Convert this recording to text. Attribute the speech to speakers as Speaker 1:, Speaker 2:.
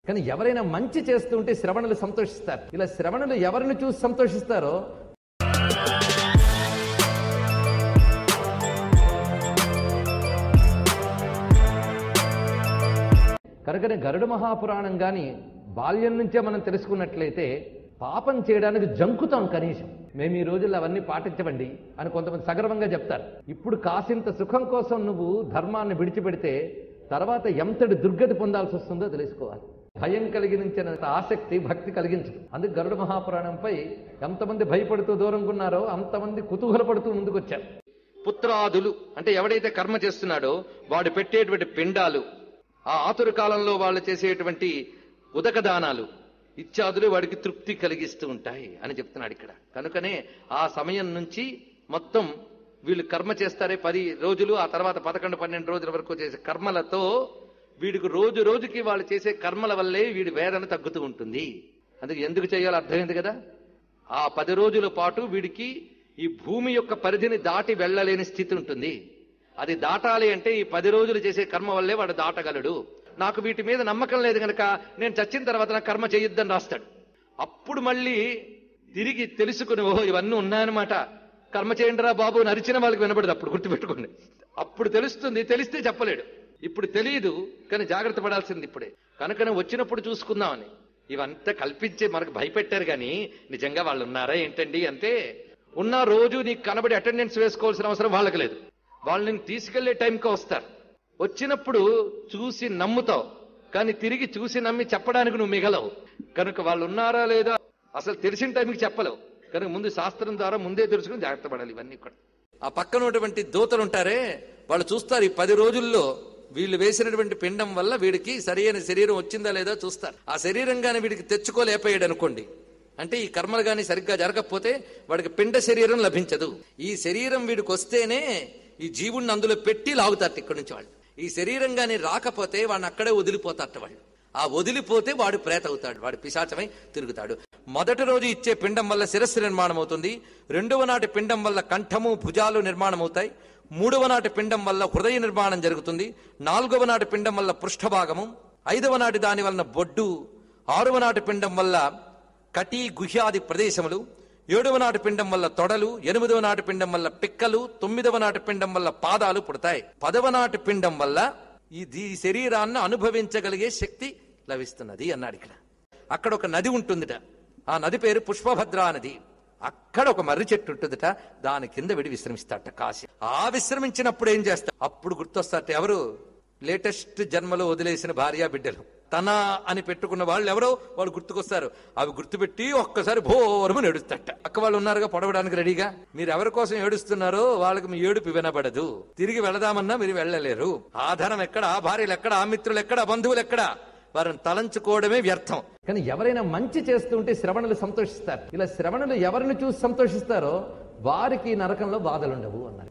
Speaker 1: కానీ ఎవరైనా మంచి చేస్తుంటే శ్రవణులు సంతోషిస్తారు ఇలా శ్రవణులు ఎవరిని చూసి సంతోషిస్తారో కనుకనే గరుడ మహాపురాణం గాని బాల్యం నుంచే మనం తెలుసుకున్నట్లయితే పాపం చేయడానికి జంకుతాం కనీసం మేము ఈ రోజుల్లో అవన్నీ పాటించవండి అని కొంతమంది సగర్వంగా చెప్తారు ఇప్పుడు కాసింత సుఖం కోసం నువ్వు ధర్మాన్ని విడిచిపెడితే తర్వాత ఎంతటి దుర్గతి పొందాల్సి వస్తుందో తెలుసుకోవాలి భయం కలిగించినంత ఆసక్తి భక్తి కలిగించదు అందుకు గరుడ మహాపురాణంపై ఎంతమంది భయపడుతూ దూరంగా ఉన్నారో అంతమంది కుతూహలపడుతూ ముందుకొచ్చారు పుత్రాదులు అంటే ఎవడైతే కర్మ చేస్తున్నాడో వాడు పెట్టేటువంటి పిండాలు ఆ ఆతుర కాలంలో వాళ్ళు చేసేటువంటి ఉదక దానాలు ఇత్యాదులు వాడికి తృప్తి కలిగిస్తూ ఉంటాయి అని చెప్తున్నాడు ఇక్కడ కనుకనే ఆ సమయం నుంచి మొత్తం వీళ్ళు కర్మ చేస్తారే పది రోజులు ఆ తర్వాత పదకొండు పన్నెండు రోజుల వరకు చేసే కర్మలతో వీడికి రోజు రోజుకి వాళ్ళు చేసే కర్మల వల్లే వీడి వేదన తగ్గుతూ ఉంటుంది అందుకు ఎందుకు చేయాలో అర్థమైంది కదా ఆ పది రోజుల పాటు వీడికి ఈ భూమి యొక్క పరిధిని దాటి వెళ్ళలేని స్థితి ఉంటుంది అది దాటాలి అంటే ఈ పది రోజులు చేసే కర్మ వల్లే వాడు దాటగలడు నాకు వీటి మీద నమ్మకం లేదు గనక నేను చచ్చిన తర్వాత నా కర్మ చేయొద్దని రాస్తాడు అప్పుడు మళ్ళీ తిరిగి తెలుసుకుని ఓహో ఇవన్నీ ఉన్నాయన్నమాట కర్మ చేయండిరా బాబు అని అరిచిన వాళ్ళకి వినపడదు అప్పుడు గుర్తుపెట్టుకోండి అప్పుడు తెలుస్తుంది తెలిస్తే చెప్పలేడు ఇప్పుడు తెలియదు కానీ జాగ్రత్త పడాల్సింది ఇప్పుడే కనుకనే వచ్చినప్పుడు చూసుకుందామని ఇవంతా కల్పించి మనకు భయపెట్టారు కానీ నిజంగా వాళ్ళు ఉన్నారా ఏంటండి అంటే ఉన్న రోజు నీకు కనబడి అటెండెన్స్ వేసుకోవాల్సిన అవసరం వాళ్ళకి లేదు వాళ్ళు నేను తీసుకెళ్లే టైంకి వస్తారు వచ్చినప్పుడు చూసి నమ్ముతావు కానీ తిరిగి చూసి నమ్మి చెప్పడానికి నువ్వు మిగలవు కనుక వాళ్ళు ఉన్నారా లేదా అసలు తెలిసిన టైంకి చెప్పలేవు కనుక ముందు శాస్త్రం ద్వారా ముందే తెలుసుకుని జాగ్రత్త పడాలి ఇవన్నీ కూడా ఆ పక్కన ఉన్నటువంటి దూతలు ఉంటారే వాళ్ళు చూస్తారు ఈ పది రోజుల్లో వీళ్ళు వేసినటువంటి పిండం వల్ల వీడికి సరైన శరీరం వచ్చిందా లేదా చూస్తారు ఆ శరీరం గాని వీడికి తెచ్చుకోలేకపోయాడు అనుకోండి అంటే ఈ కర్మలు గాని సరిగ్గా జరగకపోతే వాడికి పిండ శరీరం లభించదు ఈ శరీరం వీడికి వస్తేనే ఈ జీవుణ్ణి అందులో పెట్టి లాగుతారు ఇక్కడి నుంచి వాళ్ళు ఈ శరీరం గాని రాకపోతే వాడిని అక్కడే వదిలిపోతారట వాళ్ళు ఆ వదిలిపోతే వాడు ప్రేత అవుతాడు వాడు పిశాచమై తిరుగుతాడు మొదటి రోజు ఇచ్చే పిండం వల్ల శిరస్సు నిర్మాణం అవుతుంది రెండవ నాటి పిండం వల్ల కంఠము భుజాలు నిర్మాణం అవుతాయి మూడవ నాటి పిండం వల్ల హృదయ నిర్మాణం జరుగుతుంది నాలుగవ నాటి పిండం వల్ల పృష్ఠభాగము ఐదవ నాటి దాని వలన బొడ్డు ఆరవ నాటి పిండం వల్ల కటి గుహ్యాది ప్రదేశములు ఏడవ నాటి పిండం వల్ల తొడలు ఎనిమిదవ నాటి పిండం వల్ల పిక్కలు తొమ్మిదవ నాటి పిండం వల్ల పాదాలు పుడతాయి పదవ నాటి పిండం వల్ల ఈ దీ శరీరాన్ని అనుభవించగలిగే శక్తి లభిస్తున్నది అన్నాడు ఇక్కడ అక్కడ ఒక నది ఉంటుందిట ఆ నది పేరు పుష్పభద్రా నది అక్కడ ఒక మర్రి చెట్టు ఉంటుందిట దాని కింద విడి విశ్రమిస్తాట కాశీ ఆ విశ్రమించినప్పుడు ఏం చేస్తా అప్పుడు గుర్తొస్తారట ఎవరు లేటెస్ట్ జన్మలో వదిలేసిన భార్య బిడ్డలు తన అని పెట్టుకున్న వాళ్ళు ఎవరో వాళ్ళు గుర్తుకొస్తారు అవి గుర్తుపెట్టి ఒక్కసారి భోరమని ఏడుస్తట అక్క వాళ్ళు ఉన్నారుగా పొడవడానికి రెడీగా మీరు ఎవరి కోసం ఏడుస్తున్నారో వాళ్ళకి మీ ఏడుపు వినబడదు తిరిగి వెళదామన్నా మీరు వెళ్ళలేరు ఆధారం ఎక్కడ ఆ భార్యలు ఎక్కడ ఆ మిత్రులు ఎక్కడ ఆ బంధువులు ఎక్కడ వారిని తలంచుకోవడమే వ్యర్థం కానీ ఎవరైనా మంచి చేస్తుంటే శ్రవణులు సంతోషిస్తారు ఇలా శ్రవణులు ఎవరిని చూసి సంతోషిస్తారో వారికి నరకంలో బాధలుండవు అన్నారు